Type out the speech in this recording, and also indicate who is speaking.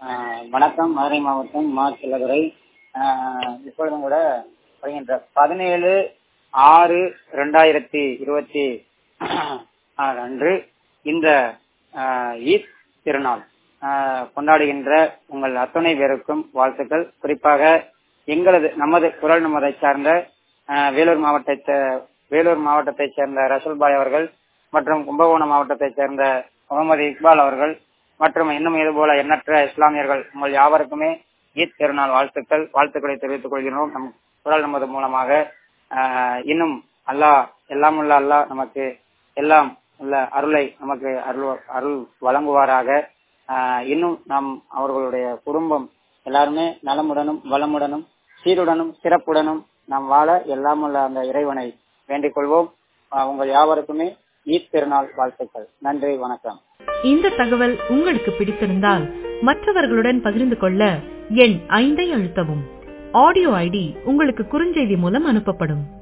Speaker 1: ஆஹ் வணக்கம் மதுரை மாவட்டம் மா செல்லதுரை ஆஹ் இப்பொழுதும் கூட வருகின்ற பதினேழு ஆறு ரெண்டாயிரத்தி இருபத்தி ஆறு அன்று இந்த ஆஹ் ஈத் திருநாள் ஆஹ் கொண்டாடுகின்ற உங்கள் அத்தனை பேருக்கும் வாழ்த்துக்கள் குறிப்பாக எங்களது நமது குரல் நமதை சார்ந்த ஆஹ் வேலூர் மாவட்டத்தை வேலூர் மாவட்டத்தைச் சேர்ந்த ரசூல்பாய் அவர்கள் மற்றும் கும்பகோணம் மாவட்டத்தைச் சேர்ந்த முகமது இக்பால் அவர்கள் மற்றும் இன்னும் இது போல எண்ணற்ற இஸ்லாமியர்கள் உங்கள் யாவருக்குமே ஈத் திருநாள் வாழ்த்துக்கள் வாழ்த்துக்களை தெரிவித்துக் கொள்கிறோம் நம் குரல் நமது மூலமாக ஆஹ் இன்னும் அல்லாஹ் எல்லாம் உள்ள அல்லாஹ் நமக்கு எல்லாம் உள்ள அருளை நமக்கு அருள் அருள் வழங்குவாராக ஆஹ் இன்னும் நாம் அவர்களுடைய குடும்பம் எல்லாருமே நலமுடனும் வளமுடனும் சீருடனும் சிறப்புடனும் நாம் வாழ எல்லாம் உள்ள அந்த இறைவனை வேண்டிக் கொள்வோம் ஆஹ் உங்கள் யாவருக்குமே ஈத் திருநாள் வாழ்த்துக்கள் நன்றி வணக்கம்
Speaker 2: இந்த தகவல் உங்களுக்கு பிடித்திருந்தால் மற்றவர்களுடன் பகிர்ந்து கொள்ள எண் ஐந்தை அழுத்தவும் ஆடியோ ஐடி உங்களுக்கு குறுஞ்செய்தி மூலம் அனுப்பப்படும்